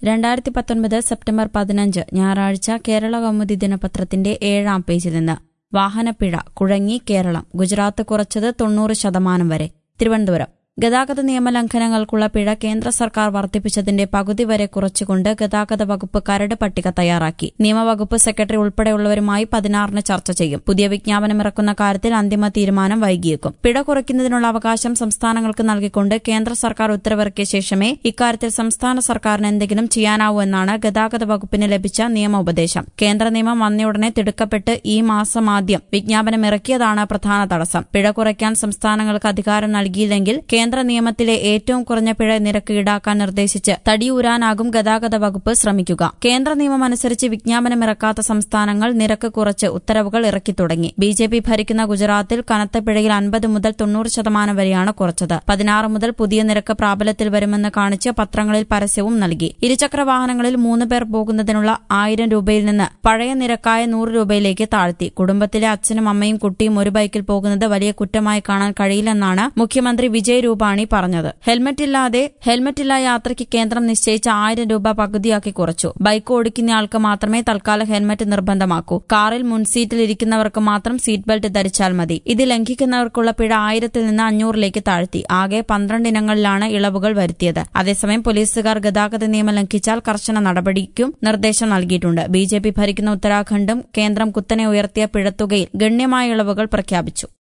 രണ്ടായിരത്തി പത്തൊൻപത് സെപ്റ്റംബർ പതിനഞ്ച് ഞായറാഴ്ച കേരള കൗമുദി ദിനപത്രത്തിന്റെ ഏഴാം പേജിൽ നിന്ന് വാഹനപ്പിഴ കുഴങ്ങി കേരളം ഗുജറാത്ത് കുറച്ചത് തൊണ്ണൂറ് ശതമാനം വരെ തിരുവനന്തപുരം ഗതാഗത നിയമലംഘനങ്ങൾക്കുള്ള പിഴ കേന്ദ്ര സർക്കാർ വർദ്ധിപ്പിച്ചതിന്റെ പകുതി വരെ കുറച്ചുകൊണ്ട് ഗതാഗത വകുപ്പ് കരട് പട്ടിക തയ്യാറാക്കി നിയമവകുപ്പ് സെക്രട്ടറി ഉൾപ്പെടെയുള്ളവരുമായി പതിനാറിന് ചർച്ച ചെയ്യും പുതിയ വിജ്ഞാപനം ഇറക്കുന്ന കാര്യത്തിൽ അന്തിമ തീരുമാനം വൈകിയേക്കും പിഴ കുറയ്ക്കുന്നതിനുള്ള അവകാശം സംസ്ഥാനങ്ങൾക്ക് നൽകിക്കൊണ്ട് കേന്ദ്ര സർക്കാർ ഉത്തരവിറക്കിയ ശേഷമേ ഇക്കാര്യത്തിൽ സംസ്ഥാന സർക്കാരിന് എന്തെങ്കിലും ചെയ്യാനാവൂ എന്നാണ് ഗതാഗത വകുപ്പിന് ലഭിച്ച നിയമോപദേശം കേന്ദ്ര നിയമം വന്നയുടനെ തിടുക്കപ്പെട്ട് ഈ മാസം ആദ്യം വിജ്ഞാപനം ഇറക്കിയതാണ് പ്രധാന തടസ്സം പിഴ കുറയ്ക്കാൻ സംസ്ഥാനങ്ങൾക്ക് അധികാരം നൽകിയില്ലെങ്കിൽ കേന്ദ്ര നിയമത്തിലെ ഏറ്റവും കുറഞ്ഞ പിഴ നിരക്ക് ഈടാക്കാൻ നിർദ്ദേശിച്ച് തടിയൂരാനാകും ഗതാഗത വകുപ്പ് ശ്രമിക്കുക കേന്ദ്ര നിയമം അനുസരിച്ച് വിജ്ഞാപനമിറക്കാത്ത സംസ്ഥാനങ്ങൾ നിരക്ക് കുറച്ച് ഉത്തരവുകൾ ഇറക്കി തുടങ്ങി ബി ജെ പി ഭരിക്കുന്ന ഗുജറാത്തിൽ കനത്ത പിഴയിൽ അൻപത് മുതൽ തൊണ്ണൂറ് ശതമാനം വരെയാണ് കുറച്ചത് പതിനാറ് മുതൽ പുതിയ നിരക്ക് പ്രാബല്യത്തിൽ വരുമെന്ന് കാണിച്ച് പത്രങ്ങളിൽ പരസ്യവും നൽകി ഇരുചക്ര വാഹനങ്ങളിൽ മൂന്ന് പേർ പോകുന്നതിനുള്ള ആയിരം രൂപയിൽ നിന്ന് പഴയ നിരക്കായ നൂറ് രൂപയിലേക്ക് താഴ്ത്തി കുടുംബത്തിലെ അച്ഛനും അമ്മയും കുട്ടിയും ഒരു ബൈക്കിൽ പോകുന്നത് വലിയ കുറ്റമായി കാണാൻ കഴിയില്ലെന്നാണ് മുഖ്യമന്ത്രി വിജയ് രൂപാണി പറഞ്ഞത് ഹെൽമറ്റ് ഇല്ലാതെ ഹെൽമറ്റില്ലാ യാത്രയ്ക്ക് കേന്ദ്രം നിശ്ചയിച്ച ആയിരം രൂപ പകുതിയാക്കി കുറച്ചു ബൈക്ക് ഓടിക്കുന്നയാൾക്ക് മാത്രമേ തൽക്കാലം ഹെൽമറ്റ് നിർബന്ധമാക്കൂ കാറിൽ മുൻസീറ്റിൽ ഇരിക്കുന്നവർക്ക് മാത്രം സീറ്റ് ബെൽറ്റ് ധരിച്ചാൽ മതി ഇത് ലംഘിക്കുന്നവർക്കുള്ള പിഴ ആയിരത്തിൽ നിന്ന് അഞ്ഞൂറിലേക്ക് താഴ്ത്തി ആകെ പന്ത്രണ്ട് ഇനങ്ങളിലാണ് ഇളവുകൾ വരുത്തിയത് അതേസമയം പോലീസുകാർ ഗതാഗത നിയമം ലംഘിച്ചാൽ കർശന നടപടിക്കും നിർദ്ദേശം നൽകിയിട്ടുണ്ട് ബി ജെ പി ഭരിക്കുന്ന ഉത്തരാഖണ്ഡും കേന്ദ്രം കുത്തനെ ഉയർത്തിയ പിഴത്തുകയിൽ ഗണ്യമായ ഇളവുകൾ പ്രഖ്യാപിച്ചു